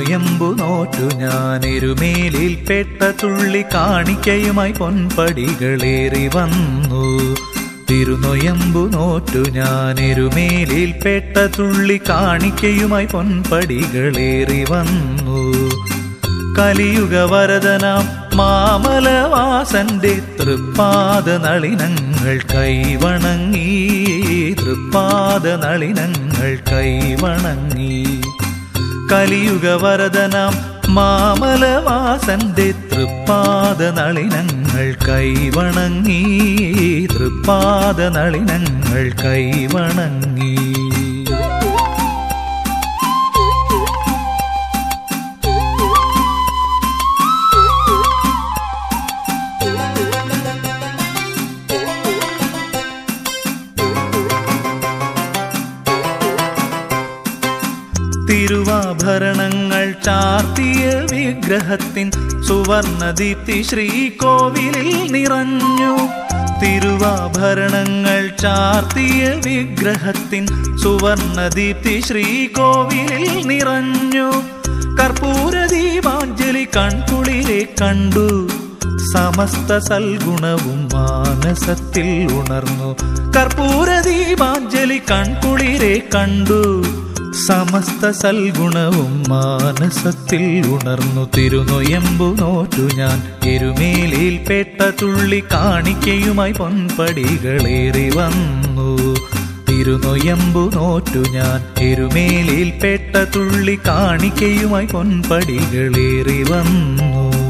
തിരുനൊയമ്പു നോറ്റു ഞാൻ എരുമേലിൽ പെട്ട തുള്ളി കാണിക്കയുമായി പൊൻപടികളേറി വന്നു തിരുനൊയമ്പു നോറ്റു ഞാൻ എരുമേലിൽ പെട്ട തുള്ളി കാണിക്കയുമായി പൊൻപടികളേറി വന്നു കലിയുഗ വരദനാം മാമലവാസന്റെ തൃപ്പാദ നളിനങ്ങൾ കൈവണങ്ങി തൃപ്പാദ നളിനങ്ങൾ കൈവണങ്ങി കലിയുഗ വരദനാം മാമലവാസന്റെ തൃപ്പാദ നളിനങ്ങൾ കൈവണങ്ങി തൃപ്പാദ നളിനങ്ങൾ കൈവണങ്ങി തിരുവാഭരണങ്ങൾ ചാർത്തിയ വിഗ്രഹത്തിൻ സുവർണദീപ്തി ശ്രീകോവിലിൽ നിറഞ്ഞു തിരുവാഭരണങ്ങൾ ചാർത്തിയ വിഗ്രഹത്തിൻ സുവർണദീപ്തി ശ്രീകോവിലിൽ നിറഞ്ഞു കർപ്പൂര ദീപാഞ്ജലി കൺകുളിരെ കണ്ടു സമസ്ത സൽഗുണവും മാനസത്തിൽ ഉണർന്നു കർപ്പൂര ദീപാഞ്ജലി കൺകുളിരെ കണ്ടു സമസ്ത സൽഗുണവും മാനസത്തിൽ ഉണർന്നു തിരുനൊയമ്പു നോറ്റു ഞാൻ എരുമേലിൽ പെട്ട തുള്ളി കാണിക്കയുമായി പൊൻപടികളേറി വന്നു തിരുനൊയമ്പു നോറ്റു ഞാൻ എരുമേലിൽ പെട്ട തുള്ളി കാണിക്കയുമായി പൊൻപടികളേറി വന്നു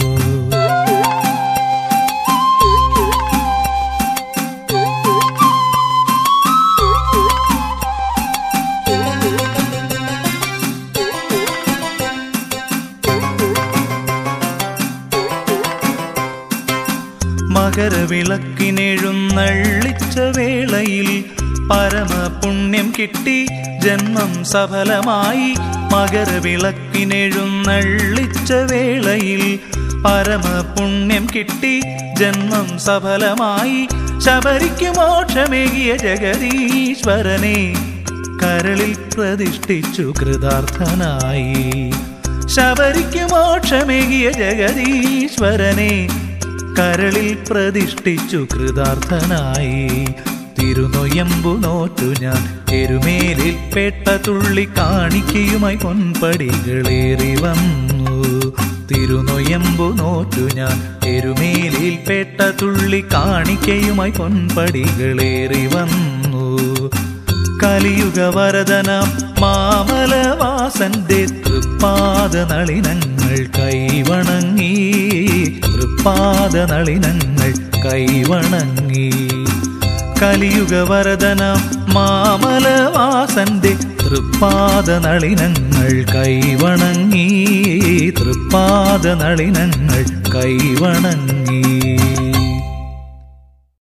മകരവിളക്കിനെഴുന്നള്ളിച്ച വേളയിൽ പരമപുണ്യം കിട്ടി ജന്മം സഫലമായി മകരവിളക്കിനെഴുന്നള്ളിച്ച വേളയിൽ പരമപുണ്യം കിട്ടി ജന്മം സഫലമായി ശബരിക്ക് മോക്ഷമേകിയ ജഗദീശ്വരനെ കരളിൽ പ്രതിഷ്ഠിച്ചു കൃതാർത്ഥനായി ശബരിക്ക് മോക്ഷമേകിയ ജഗദീശ്വരനെ കരളിൽ പ്രതിഷ്ഠിച്ചു കൃതാർത്ഥനായി തിരുനൊയമ്പു നോറ്റു ഞാൻ എരുമേലിൽ പെട്ട തുള്ളി കാണിക്കയുമായി പൊൻപടികളേറി വന്നു തിരുനൊയമ്പു നോറ്റു ഞാൻ എരുമേലിൽ പെട്ട തുള്ളി കാണിക്കയുമായി പൊൻപടികളേറി വന്നു കലിയുഗ വരദനാം മാമലവാസന്റെ തൃപ്പാദ നളിനങ്ങൾ കൈവണങ്ങി തൃപ്പാദ നളിനങ്ങൾ കൈവണങ്ങി കലിയുഗ വരദനാം മാമലവാസന്റെ തൃപ്പാദ നളിനങ്ങൾ കൈവണങ്ങി തൃപ്പാദ നളിനങ്ങൾ കൈവണങ്ങി